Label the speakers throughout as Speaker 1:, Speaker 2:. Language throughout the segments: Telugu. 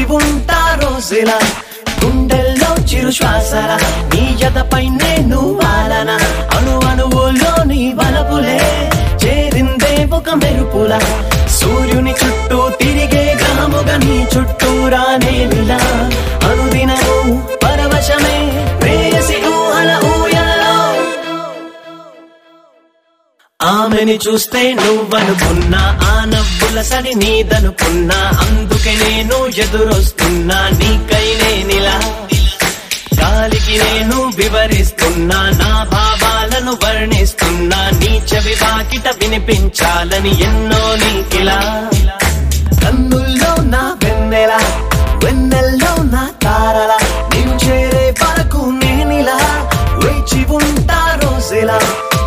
Speaker 1: ఉంటా రోజులా గుండెల్లో చిరు శ్వాసల నీ జతపై నేను వాలన అణు అణువులో నీ వలపులే చేరిందే ఒక మెరుపుల సూర్యుని చుట్టూ తిరిగే గ్రహముగా నీ చుట్టూరా నేనిలా అనుదినము పరవశమే ప్రేయసి ఊహల ఊయలలో ఆమెని చూస్తే నువ్వనుకున్నా ఆ నవ్వుల సరి నీదనుకున్నా అందుకే నేను ఎదురొస్తున్నా నీకై నేనిలా గాలికి నేను వివరిస్తున్నా నా భావాలను వర్ణిస్తున్నా నీ చెవి వాకిట వినిపించాలని ఎన్నో నీకిలా కన్నుల్లో నా వెన్నెల వెన్నెల్లో నా తారల నేను చేరే వరకు నేనిలా వేచి ఉంటా రోజులా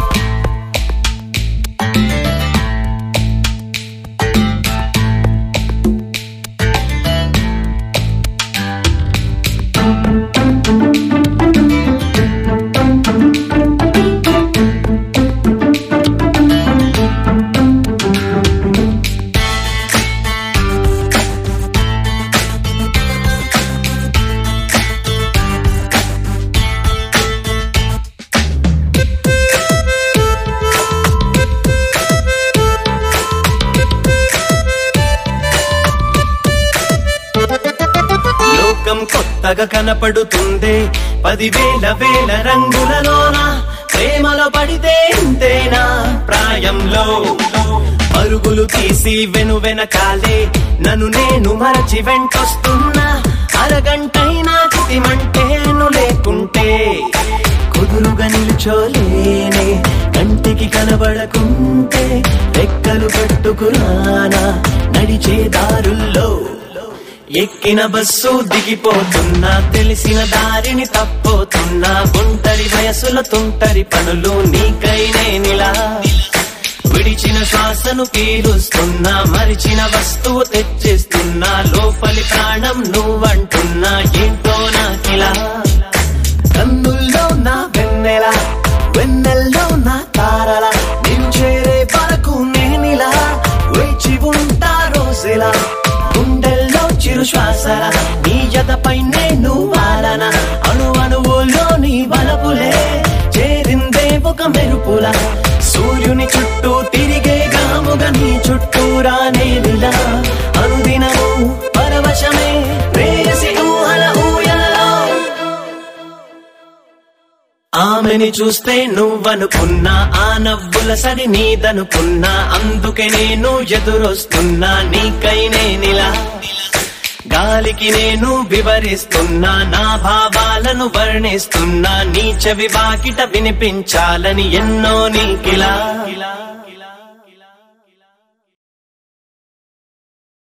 Speaker 1: లోకం కొత్తగా కనపడుతుంది పదివేల వేల రంగులలోన ప్రేమలో పడితే ఇంతేనా ప్రాయంలో పరుగులు తీసి వెను వెనకాలే నన్ను నేను మరచి వెంటొస్తున్నా అరగంటైనా చితిమంటేను లేకుంటే కుదురుగా నిల్చోలేనే కంటికి కనబడకుంటే రెక్కలు కట్టుకురానా నడిచే దారుల్లో ఎక్కిన బస్సు దిగిపోతున్నా తెలిసిన దారిని తప్పోతున్నా ఒంటరి వయసుల తుంటరి పనులు నీకై నేనిలా విడిచిన శ్వాసను పీలుస్తున్నా మరిచిన వస్తువు తెచ్చిస్తున్నా లోపలి ప్రాణం నువ్వంటున్నా ఏంటో నాకిలా కన్నుల్లో నా వెన్నెల వెన్నెల్లో నా తారల నేను చేరే వరకు నేనిలా వేచి ఉంటా రోజులా గుండెల్లో చిరు శ్వాసల నీ జతపై నేను వాలన అణు అణువులో నీ వలపులే చేరిందే ఒక మెరుపుల సూర్యుని చుట్టూ తిరిగే గ్రాముగా నీ చుట్టూరా నేనిలా అనుదినము పరవశమే ప్రేయసి ఊహల ఊయలలో ఆమెని చూస్తే నువ్వనుకున్నా ఆ నవ్వుల సరి నీదనుకున్నా అందుకే నేను ఎదురొస్తున్నా నీకై నేనిలా గాలికి నేను వివరిస్తున్నా నా భావాలను వర్ణిస్తున్నా నీ చెవి వాకిట వినిపించాలని ఎన్నో నీకిలా